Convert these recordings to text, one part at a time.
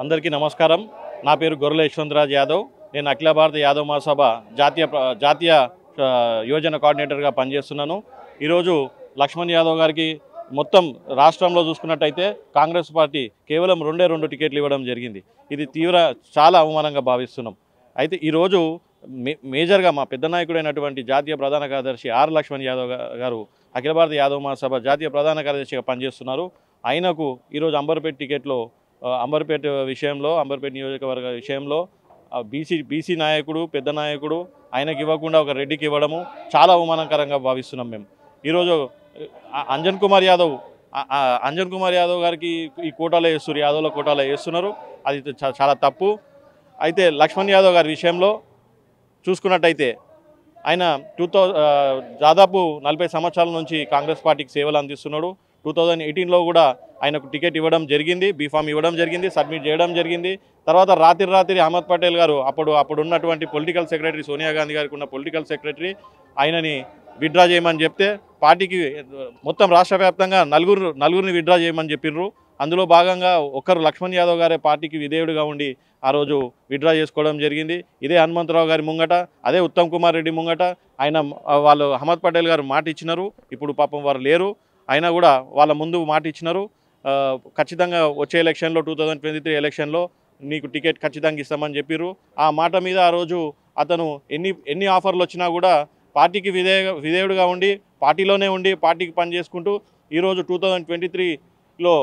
అందరికీ నమస్కారం నా పేరు గొర్రెల యశ్వంతరాజ్ యాదవ్ నేను అఖిల భారత యాదవ్ మహాసభ జాతీయ ప్ర- జాతీయ ఆ, యోజన కోఆర్డినేటర్గా పనిచేస్తున్నాను ఈరోజు లక్ష్మణ్ యాదవ్ గారికి మొత్తం రాష్ట్రంలో చూసుకున్నట్టయితే కాంగ్రెస్ పార్టీ కేవలం రెండే రెండు టికెట్లు ఇవ్వడం జరిగింది ఇది తీవ్ర చాలా అవమానంగా భావిస్తున్నాం అయితే ఈరోజు మే మేజర్గా మా పెద్ద నాయకుడైనటువంటి జాతీయ ప్రధాన కార్యదర్శి ఆర్ లక్ష్మణ్ యాదవ్ గా- గారు అఖిల భారత యాదవ్ మహాసభ జాతీయ ప్రధాన కార్యదర్శిగా పనిచేస్తున్నారు ఆయనకు ఈరోజు అంబర్పేట టికెట్లో ఆ, అంబర్పేట విషయంలో అంబర్పేట నియోజకవర్గ విషయంలో బీసీ బీసీ నాయకుడు పెద్ద నాయకుడు ఆయనకి ఇవ్వకుండా ఒక రెడ్డికి ఇవ్వడము చాలా అవమానకరంగా భావిస్తున్నాం మేము ఈరోజు ఆ, అంజన్ కుమార్ యాదవ్ ఆ, ఆ, అంజన్ కుమార్ యాదవ్ గారికి ఈ కోటాలో వేస్తున్నారు యాదవ్ల కోటాలో వేస్తున్నారు అది చా- చాలా తప్పు అయితే లక్ష్మణ్ యాదవ్ గారి విషయంలో చూసుకున్నట్టయితే ఆయన టూ థౌ దాదాపు నలభై సంవత్సరాల నుంచి కాంగ్రెస్ పార్టీకి సేవలు అందిస్తున్నాడు టూ థౌజండ్ ఎయిటీన్లో కూడా ఆయనకు టికెట్ ఇవ్వడం జరిగింది బీఫామ్ ఇవ్వడం జరిగింది సబ్మిట్ చేయడం జరిగింది తర్వాత రాత్రి రాత్రి అహ్మద్ పటేల్ గారు అప్పుడు అప్పుడు ఉన్నటువంటి పొలిటికల్ సెక్రటరీ సోనియా గాంధీ గారికి ఉన్న పొలిటికల్ సెక్రటరీ ఆయనని విత్డ్రా చేయమని చెప్తే పార్టీకి మొత్తం రాష్ట్ర వ్యాప్తంగా నలుగురు నలుగురిని విత్డ్రా చేయమని చెప్పిండ్రు అందులో భాగంగా ఒక్కరు లక్ష్మణ్ యాదవ్ గారే పార్టీకి విధేయుడిగా ఉండి ఆ రోజు విత్డ్రా చేసుకోవడం జరిగింది ఇదే హనుమంతరావు గారి ముంగట అదే ఉత్తమ్ కుమార్ రెడ్డి ముంగట ఆయన ఆ, వాళ్ళు అహ్మద్ పటేల్ గారు మాట ఇచ్చినారు ఇప్పుడు పాపం వారు లేరు అయినా కూడా వాళ్ళ ముందు మాట ఇచ్చినారు ఆ, ఖచ్చితంగా వచ్చే ఎలక్షన్లో టూ థౌజండ్ ట్వంటీ త్రీ ఎలక్షన్లో నీకు టికెట్ ఖచ్చితంగా ఇస్తామని చెప్పిర్రు ఆ మాట మీద ఆ రోజు అతను ఎన్ని ఎన్ని ఆఫర్లు వచ్చినా కూడా పార్టీకి విధేయ విధేయుడిగా ఉండి పార్టీలోనే ఉండి పార్టీకి పని చేసుకుంటూ ఈరోజు టూ థౌజండ్ ట్వంటీ త్రీలో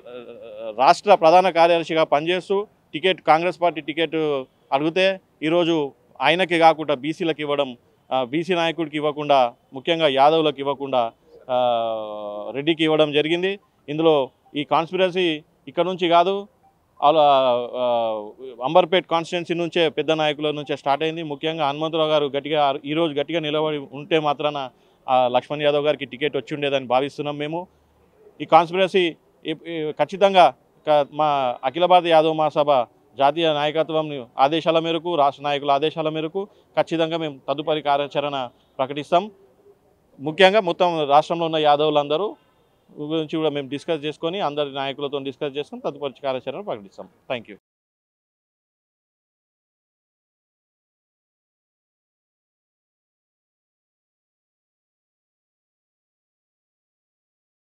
రాష్ట్ర ప్రధాన కార్యదర్శిగా పనిచేస్తూ టికెట్ కాంగ్రెస్ పార్టీ టికెట్ అడిగితే ఈరోజు ఆయనకి కాకుండా బీసీలకు ఇవ్వడం బీసీ నాయకుడికి ఇవ్వకుండా ముఖ్యంగా యాదవులకు ఇవ్వకుండా ఆ, రెడ్డికి ఇవ్వడం జరిగింది ఇందులో ఈ కాన్స్పిరసీ ఇక్కడ నుంచి కాదు అలా ఆ, అంబర్పేట్ కాన్స్టిట్యున్సీ నుంచే పెద్ద నాయకుల నుంచే స్టార్ట్ అయింది ముఖ్యంగా హనుమంతరావు గారు గట్టిగా ఈరోజు గట్టిగా నిలబడి ఉంటే మాత్రాన ఆ, లక్ష్మణ్ యాదవ్ గారికి టికెట్ వచ్చి ఉండేదని భావిస్తున్నాం మేము ఈ కాన్స్పిరసీ ఈ- ఈ ఖచ్చితంగా క- మా అఖిల భారత యాదవ్ మహాసభ జాతీయ నాయకత్వం ఆదేశాల మేరకు రాష్ట్ర నాయకుల ఆదేశాల మేరకు ఖచ్చితంగా మేము తదుపరి కార్యాచరణ ప్రకటిస్తాం ముఖ్యంగా మొత్తం రాష్ట్రంలో ఉన్న యాదవులందరూ గురించి కూడా మేము డిస్కస్ చేసుకొని అందరి నాయకులతో డిస్కస్ చేసుకొని తదుపరి కార్యాచరణ ప్రకటిస్తాం థ్యాంక్ యూ